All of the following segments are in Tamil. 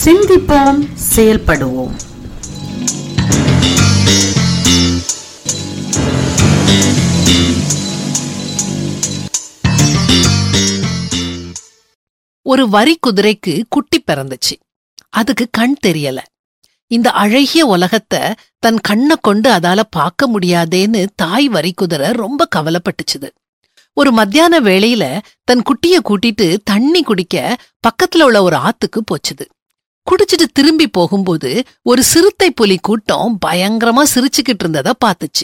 சிந்திப்போம் செயல்படுவோம் ஒரு வரி குதிரைக்கு குட்டி பிறந்துச்சு அதுக்கு கண் தெரியல இந்த அழகிய உலகத்தை தன் கண்ணை கொண்டு அதால பார்க்க முடியாதேன்னு தாய் வரி குதிரை ரொம்ப கவலைப்பட்டுச்சுது ஒரு மத்தியான வேளையில தன் குட்டிய கூட்டிட்டு தண்ணி குடிக்க பக்கத்துல உள்ள ஒரு ஆத்துக்கு போச்சுது குடிச்சிட்டு திரும்பி போகும்போது ஒரு சிறுத்தை புலி கூட்டம் பயங்கரமா சிரிச்சுக்கிட்டு இருந்தத பாத்துச்சு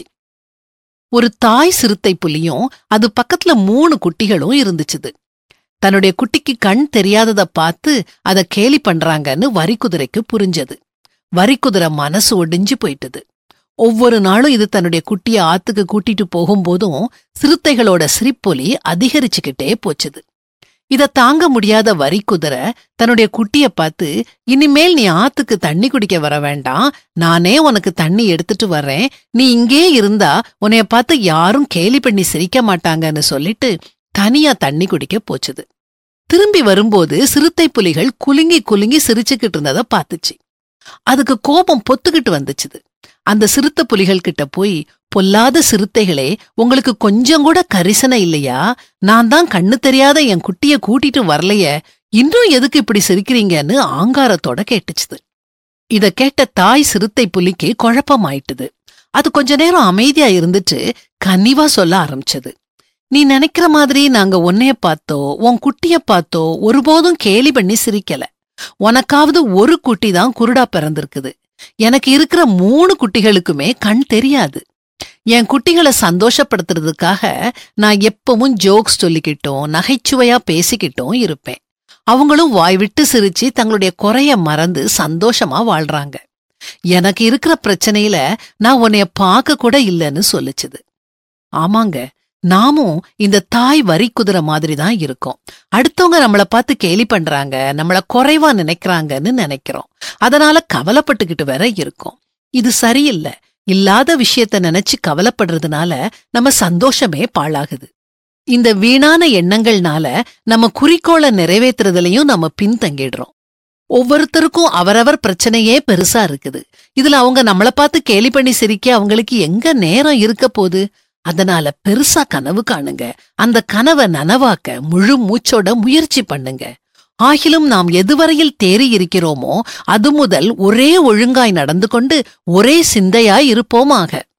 ஒரு தாய் சிறுத்தை புலியும் அது பக்கத்துல மூணு குட்டிகளும் இருந்துச்சுது தன்னுடைய குட்டிக்கு கண் தெரியாதத பார்த்து அத கேலி பண்றாங்கன்னு வரிக்குதிரைக்கு புரிஞ்சது வரிக்குதிரை மனசு ஒடிஞ்சு போயிட்டது ஒவ்வொரு நாளும் இது தன்னுடைய குட்டிய ஆத்துக்கு கூட்டிட்டு போகும்போதும் சிறுத்தைகளோட சிரிப்பொலி அதிகரிச்சுக்கிட்டே போச்சுது இத தாங்க முடியாத வரிக்குதிரை தன்னுடைய குட்டிய பார்த்து இனிமேல் நீ ஆத்துக்கு தண்ணி குடிக்க வர வேண்டாம் நானே உனக்கு தண்ணி எடுத்துட்டு வர்றேன் நீ இங்கே இருந்தா உன்னைய பார்த்து யாரும் கேலி பண்ணி சிரிக்க மாட்டாங்கன்னு சொல்லிட்டு தனியா தண்ணி குடிக்க போச்சுது திரும்பி வரும்போது சிறுத்தை புலிகள் குலுங்கி குலுங்கி சிரிச்சுக்கிட்டு இருந்தத பாத்துச்சு அதுக்கு கோபம் பொத்துக்கிட்டு வந்துச்சுது அந்த சிறுத்தை புலிகள் கிட்ட போய் பொல்லாத சிறுத்தைகளே உங்களுக்கு கொஞ்சம் கூட கரிசனை இல்லையா நான் தான் கண்ணு தெரியாத என் குட்டிய கூட்டிட்டு வரலையே இன்னும் எதுக்கு இப்படி சிரிக்கிறீங்கன்னு ஆங்காரத்தோட கேட்டுச்சுது இத கேட்ட தாய் சிறுத்தை புலிக்கு குழப்பமாயிட்டுது அது கொஞ்ச நேரம் அமைதியா இருந்துட்டு கனிவா சொல்ல ஆரம்பிச்சது நீ நினைக்கிற மாதிரி நாங்க உன்னைய பார்த்தோ உன் குட்டிய பார்த்தோ ஒருபோதும் கேலி பண்ணி சிரிக்கல உனக்காவது ஒரு குட்டி தான் குருடா பிறந்திருக்குது எனக்கு இருக்கிற மூணு குட்டிகளுக்குமே கண் தெரியாது என் குட்டிகளை சந்தோஷப்படுத்துறதுக்காக நான் எப்பவும் ஜோக்ஸ் சொல்லிக்கிட்டும் நகைச்சுவையா பேசிக்கிட்டும் இருப்பேன் அவங்களும் வாய் விட்டு சிரிச்சு தங்களுடைய குறைய மறந்து சந்தோஷமா வாழ்றாங்க எனக்கு இருக்கிற பிரச்சனையில நான் உன்னைய பார்க்க கூட இல்லைன்னு சொல்லுச்சுது ஆமாங்க நாமும் இந்த தாய் வரி குதிரை மாதிரி தான் இருக்கோம் அடுத்தவங்க நம்மள பார்த்து கேலி பண்றாங்க நம்மள குறைவா நினைக்கிறாங்கன்னு நினைக்கிறோம் அதனால கவலைப்பட்டுக்கிட்டு வேற இருக்கோம் இது சரியில்லை இல்லாத விஷயத்த நினைச்சு கவலைப்படுறதுனால நம்ம சந்தோஷமே பாழாகுது இந்த வீணான எண்ணங்கள்னால நம்ம குறிக்கோளை நிறைவேத்துறதுலயும் நம்ம பின்தங்கிடுறோம் ஒவ்வொருத்தருக்கும் அவரவர் பிரச்சனையே பெருசா இருக்குது இதுல அவங்க நம்மள பார்த்து கேலி பண்ணி சிரிக்க அவங்களுக்கு எங்க நேரம் இருக்க போகுது அதனால பெருசா கனவு காணுங்க அந்த கனவை நனவாக்க முழு மூச்சோட முயற்சி பண்ணுங்க ஆகிலும் நாம் எதுவரையில் தேறி இருக்கிறோமோ அது முதல் ஒரே ஒழுங்காய் நடந்து கொண்டு ஒரே சிந்தையாய் இருப்போமாக